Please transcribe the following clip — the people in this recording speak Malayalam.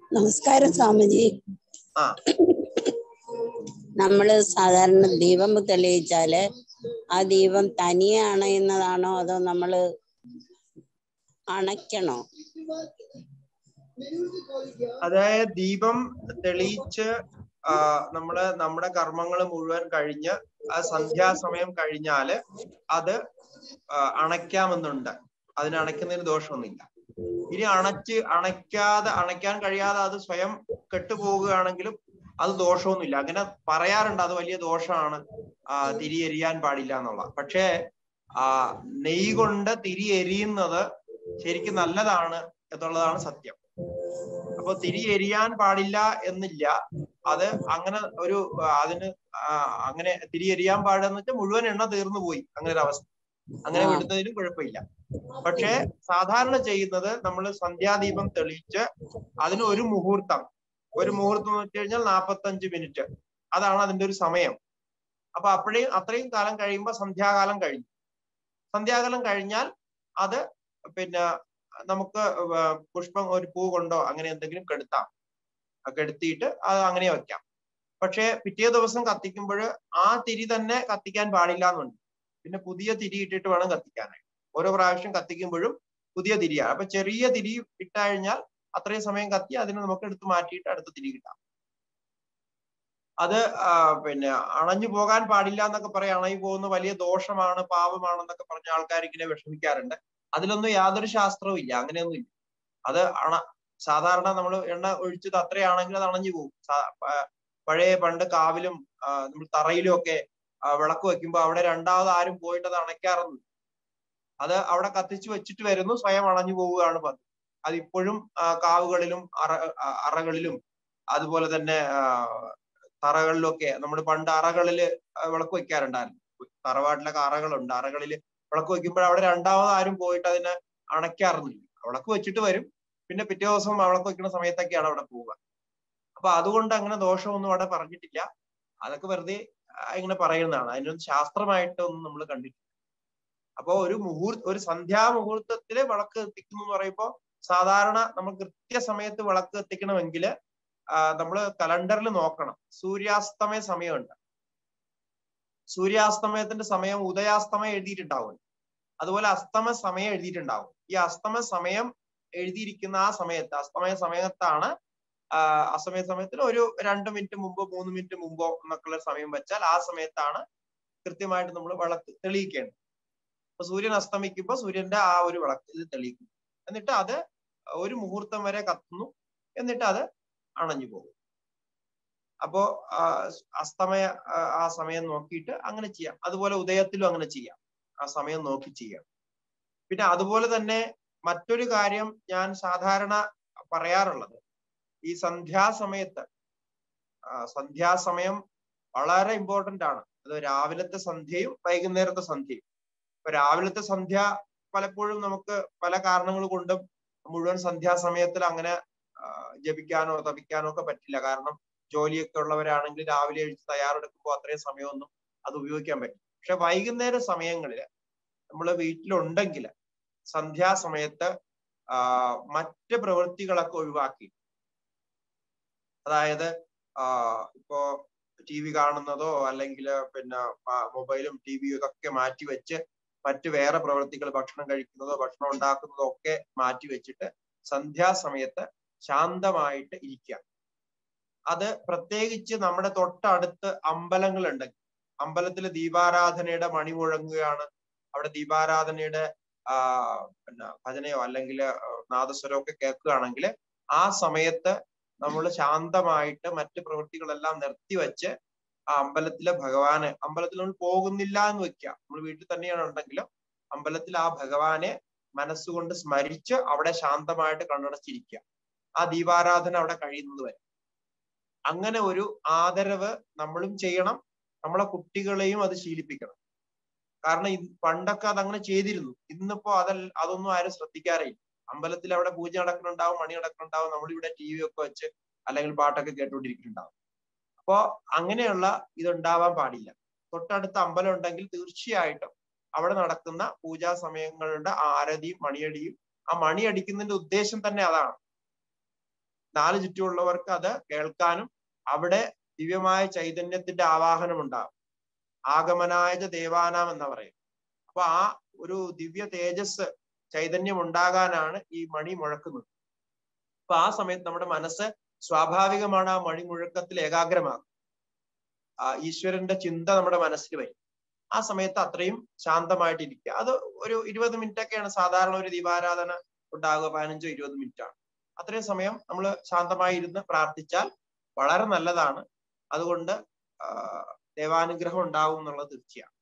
നമസ്കാരം സ്വാമിജി ആ നമ്മള് സാധാരണ ദീപം തെളിയിച്ചാല് ആ ദീപം തനിയെ അണയുന്നതാണോ അതോ നമ്മള് അണയ്ക്കണോ അതായത് ദീപം തെളിയിച്ച് ആ, നമ്മള് നമ്മുടെ കർമ്മങ്ങൾ മുഴുവൻ കഴിഞ്ഞ് ആ സന്ധ്യാസമയം കഴിഞ്ഞാല് അത് ആ, അണയ്ക്കാമെന്നുണ്ട് അതിന് അണയ്ക്കുന്നതിന് ദോഷമൊന്നുമില്ല ഇനി അണച്ച് അണയ്ക്കാതെ അണയ്ക്കാൻ കഴിയാതെ അത് സ്വയം കെട്ടുപോവുകയാണെങ്കിലും അത് ദോഷമൊന്നുമില്ല അങ്ങനെ പറയാറുണ്ട് അത് വലിയ ദോഷമാണ് ആ, തിരി എരിയാൻ പാടില്ല എന്നുള്ള പക്ഷേ ആ നെയ്യ് കൊണ്ട് തിരി എരിയുന്നത് ശരിക്കും നല്ലതാണ് എന്നുള്ളതാണ് സത്യം അപ്പൊ തിരി എരിയാൻ പാടില്ല എന്നില്ല അത് അങ്ങനെ ഒരു ആ, അതിന് ആ, അങ്ങനെ തിരി എരിയാൻ പാടില്ലെന്ന് വെച്ചാൽ മുഴുവൻ എണ്ണ തീർന്നു പോയി അങ്ങനെ ഒരു അവസ്ഥ അങ്ങനെ ആ. വിടുന്നതിനും കുഴപ്പമില്ല പക്ഷേ സാധാരണ ചെയ്യുന്നത് നമ്മൾ സന്ധ്യാദീപം തെളിയിച്ച് അതിന് ഒരു മുഹൂർത്തം ഒരു മുഹൂർത്തം എന്ന് വെച്ച് കഴിഞ്ഞാൽ നാൽപ്പത്തഞ്ച് മിനിറ്റ് അതാണ് അതിന്റെ ഒരു സമയം അപ്പൊ അപ്പോഴേയും അത്രയും കാലം കഴിയുമ്പോൾ സന്ധ്യാകാലം കഴിഞ്ഞു സന്ധ്യാകാലം കഴിഞ്ഞാൽ അത് പിന്നെ നമുക്ക് വ- പുഷ്പം ഒരു പൂ കൊണ്ടോ അങ്ങനെ എന്തെങ്കിലും കെടുത്താം ആ കെടുത്തിയിട്ട് അത് അങ്ങനെ വെക്കാം പക്ഷേ പിറ്റേ ദിവസം കത്തിക്കുമ്പോൾ ആ തിരി തന്നെ കത്തിക്കാൻ പാടില്ല എന്നുണ്ട് പിന്നെ പുതിയ തിരി ഇട്ടിട്ട് വേണം കത്തിക്കാനായിട്ട് ഓരോ പ്രാവശ്യം കത്തിക്കുമ്പോഴും പുതിയ തിരിയാണ് അപ്പൊ ചെറിയ തിരി ഇട്ടുകഴിഞ്ഞാൽ അത്രയും സമയം കത്തി അതിനെ നമുക്ക് എടുത്ത് മാറ്റിയിട്ട് അടുത്ത തിരി കിട്ടാം അത് ആ, പിന്നെ അണഞ്ഞു പോകാൻ പാടില്ല എന്നൊക്കെ പറയാം അണഞ്ഞു പോകുന്ന വലിയ ദോഷമാണ് പാപമാണെന്നൊക്കെ പറഞ്ഞ ആൾക്കാർ ഇങ്ങനെ വിഷമിക്കാറുണ്ട് അതിലൊന്നും യാതൊരു ശാസ്ത്രവും ഇല്ല അങ്ങനെയൊന്നും ഇല്ല അത് അണ സാധാരണ നമ്മൾ എണ്ണ ഒഴിച്ചത് അത്രയാണെങ്കിൽ അത് അണഞ്ഞു പോകും സാ- പ- പഴയ പണ്ട് കാവിലും ആ, നമ്മൾ തറയിലും ഒക്കെ ആ, വിളക്ക് വെക്കുമ്പോൾ അവിടെ രണ്ടാമത് ആരും പോയിട്ട് അത് അണയ്ക്കാറൊന്നും അത് അവിടെ കത്തിച്ചു വെച്ചിട്ട് വരുന്നു സ്വയം അണഞ്ഞു പോവുകയാണ് പതിവ് അത് ഇപ്പോഴും ആ, കാവുകളിലും അറ ആ, അറകളിലും അതുപോലെ തന്നെ ആ, തറകളിലൊക്കെ നമ്മൾ പണ്ട് അറകളില് ആ, വിളക്ക് വെക്കാറുണ്ടായിരുന്നു തറവാട്ടിലൊക്കെ അറകളുണ്ട് അറകളില് വിളക്ക് വെക്കുമ്പോൾ അവിടെ രണ്ടാമത് ആരും പോയിട്ട് അതിനെ അണയ്ക്കാറൊന്നുമില്ല വിളക്ക് വെച്ചിട്ട് വരും പിന്നെ പിറ്റേ ദിവസം വിളക്ക് വെക്കുന്ന സമയത്തൊക്കെയാണ് അവിടെ പോവുക അപ്പൊ അതുകൊണ്ട് അങ്ങനെ ദോഷമൊന്നും അവിടെ പറഞ്ഞിട്ടില്ല അതൊക്കെ വെറുതെ ആ, ഇങ്ങനെ പറയുന്നതാണ് അതിനൊന്നും ശാസ്ത്രമായിട്ടൊന്നും നമ്മൾ കണ്ടിട്ടില്ല അപ്പോ ഒരു മുഹൂർത്ത ഒരു സന്ധ്യാ മുഹൂർത്തത്തില് വിളക്ക് കത്തിക്കുന്നു എന്ന് പറയുമ്പോൾ സാധാരണ നമ്മൾ കൃത്യസമയത്ത് വിളക്ക് കത്തിക്കണമെങ്കിൽ നമ്മൾ കലണ്ടറിൽ നോക്കണം സൂര്യാസ്തമയ സമയമുണ്ട് സൂര്യാസ്തമയത്തിന്റെ സമയം ഉദയാസ്തമയം എഴുതിയിട്ടുണ്ടാവും അതുപോലെ അസ്തമ സമയം എഴുതിയിട്ടുണ്ടാവും ഈ അസ്തമ സമയം എഴുതിയിരിക്കുന്ന ആ സമയത്ത് അസ്തമയ സമയത്താണ് ആ, അസ്തമയ സമയത്തിന് ഒരു രണ്ട് മിനിറ്റ് മുമ്പോ മൂന്ന് മിനിറ്റ് മുമ്പോ എന്നൊക്കെയുള്ള സമയം വെച്ചാൽ ആ സമയത്താണ് കൃത്യമായിട്ട് നമ്മൾ വിളക്ക് തെളിയിക്കേണ്ടത് അപ്പൊ സൂര്യൻ അസ്തമിക്കുമ്പോൾ സൂര്യന്റെ ആ ഒരു വിളക്ക് ഇത് തെളിയിക്കും എന്നിട്ട് അത് ഒരു മുഹൂർത്തം വരെ കത്തുന്നു എന്നിട്ട് അത് അണഞ്ഞു പോകും അപ്പോ ആ, അസ്തമയ ആ, ആ സമയം നോക്കിയിട്ട് അങ്ങനെ ചെയ്യാം അതുപോലെ ഉദയത്തിലും അങ്ങനെ ചെയ്യാം ആ സമയം നോക്കി ചെയ്യാം പിന്നെ അതുപോലെ തന്നെ മറ്റൊരു കാര്യം ഞാൻ സാധാരണ പറയാറുള്ളത് ഈ സന്ധ്യാസമയത്ത് ആ, സന്ധ്യാസമയം വളരെ ഇമ്പോർട്ടന്റ് ആണ് അത് രാവിലത്തെ സന്ധ്യയും വൈകുന്നേരത്തെ സന്ധ്യയും ഇപ്പൊ രാവിലത്തെ സന്ധ്യ പലപ്പോഴും നമുക്ക് പല കാരണങ്ങൾ കൊണ്ടും മുഴുവൻ സന്ധ്യാസമയത്തിൽ അങ്ങനെ ആ, ജപിക്കാനോ തപിക്കാനോ ഒക്കെ പറ്റില്ല കാരണം ജോലിയൊക്കെ ഉള്ളവരാണെങ്കിൽ രാവിലെ എഴുതി തയ്യാറെടുക്കുമ്പോൾ അത്രയും സമയമൊന്നും അത് ഉപയോഗിക്കാൻ പറ്റും പക്ഷെ വൈകുന്നേര സമയങ്ങളിൽ നമ്മൾ വീട്ടിലുണ്ടെങ്കിൽ സന്ധ്യാസമയത്ത് ആ, മറ്റ് പ്രവൃത്തികളൊക്കെ ഒഴിവാക്കി അതായത് ആ, ഇപ്പോ ടി വി കാണുന്നതോ അല്ലെങ്കിൽ പിന്നെ പ- മൊബൈലും ടി വിയും ഇതൊക്കെ മാറ്റി വെച്ച് മറ്റ് വേറെ പ്രവൃത്തികൾ ഭക്ഷണം കഴിക്കുന്നതോ ഭക്ഷണം ഉണ്ടാക്കുന്നതോ ഒക്കെ മാറ്റി വെച്ചിട്ട് സന്ധ്യാസമയത്ത് ശാന്തമായിട്ട് ഇരിക്കുക അത് പ്രത്യേകിച്ച് നമ്മുടെ തൊട്ടടുത്ത് അമ്പലങ്ങൾ ഉണ്ടെങ്കിൽ അമ്പലത്തിൽ ദീപാരാധനയുടെ മണി മുഴങ്ങുകയാണ് അവിടെ ദീപാരാധനയുടെ ആ പിന്നെ ഭജനയോ അല്ലെങ്കിൽ നാദസ്വരമോ ഒക്കെ കേൾക്കുകയാണെങ്കിൽ ആ സമയത്ത് നമ്മൾ ശാന്തമായിട്ട് മറ്റ് പ്രവൃത്തികളെല്ലാം നിർത്തിവെച്ച് ആ അമ്പലത്തിലെ ഭഗവാന് അമ്പലത്തിൽ നമ്മൾ പോകുന്നില്ല എന്ന് വെക്കുക നമ്മൾ വീട്ടിൽ തന്നെയാണ് ഉണ്ടെങ്കിലും അമ്പലത്തിൽ ആ ഭഗവാനെ മനസ്സുകൊണ്ട് സ്മരിച്ച് അവിടെ ശാന്തമായിട്ട് കണ്ണടച്ചിരിക്കുക ആ ദീപാരാധന അവിടെ കഴിയുന്നത് വരെ അങ്ങനെ ഒരു ആദരവ് നമ്മളും ചെയ്യണം നമ്മളെ കുട്ടികളെയും അത് ശീലിപ്പിക്കണം കാരണം ഇത് പണ്ടൊക്കെ അതങ്ങനെ ചെയ്തിരുന്നു ഇന്നിപ്പോ അതൽ അതൊന്നും ആരും ശ്രദ്ധിക്കാറില്ല അമ്പലത്തിൽ അവിടെ പൂജ നടക്കുന്നുണ്ടാവും മണി നടക്കുന്നുണ്ടാവും നമ്മളിവിടെ ടി വി ഒക്കെ വെച്ച് അല്ലെങ്കിൽ പാട്ടൊക്കെ കേട്ടുകൊണ്ടിരിക്കുന്നുണ്ടാവും അപ്പോ അങ്ങനെയുള്ള ഇതുണ്ടാവാൻ പാടില്ല തൊട്ടടുത്ത അമ്പലം ഉണ്ടെങ്കിൽ തീർച്ചയായിട്ടും അവിടെ നടക്കുന്ന പൂജാ സമയങ്ങളുടെ ആരതിയും മണിയടിയും ആ മണി അടിക്കുന്നതിന്റെ ഉദ്ദേശം തന്നെ അതാണ് നാല് ചുറ്റുമുള്ളവർക്ക് അത് കേൾക്കാനും അവിടെ ദിവ്യമായ ചൈതന്യത്തിന്റെ ആവാഹനം ഉണ്ടാകും ആഗമനായ ദേവാനാം എന്ന് പറയും അപ്പൊ ആ ഒരു ദിവ്യ തേജസ് ചൈതന്യം ഉണ്ടാകാനാണ് ഈ മണി മുഴക്കുന്നത് അപ്പൊ ആ സമയത്ത് നമ്മുടെ മനസ്സ് സ്വാഭാവികമാണ് ആ മണി മുഴക്കത്തിൽ ഏകാഗ്രമാകും ആ ഈശ്വരന്റെ ചിന്ത നമ്മുടെ മനസ്സിൽ വരും ആ സമയത്ത് അത്രയും ശാന്തമായിട്ടിരിക്കുക അത് ഒരു ഇരുപത് മിനിറ്റ് ഒക്കെയാണ് സാധാരണ ഒരു ദീപാരാധന ഉണ്ടാകുക പതിനഞ്ചോ ഇരുപത് മിനിറ്റ് ആണ് അത്രയും സമയം നമ്മൾ ശാന്തമായി ഇരുന്ന് പ്രാർത്ഥിച്ചാൽ വളരെ നല്ലതാണ് അതുകൊണ്ട് ദൈവാനുഗ്രഹം ഉണ്ടാവും എന്നുള്ളത് തീർച്ചയാണ്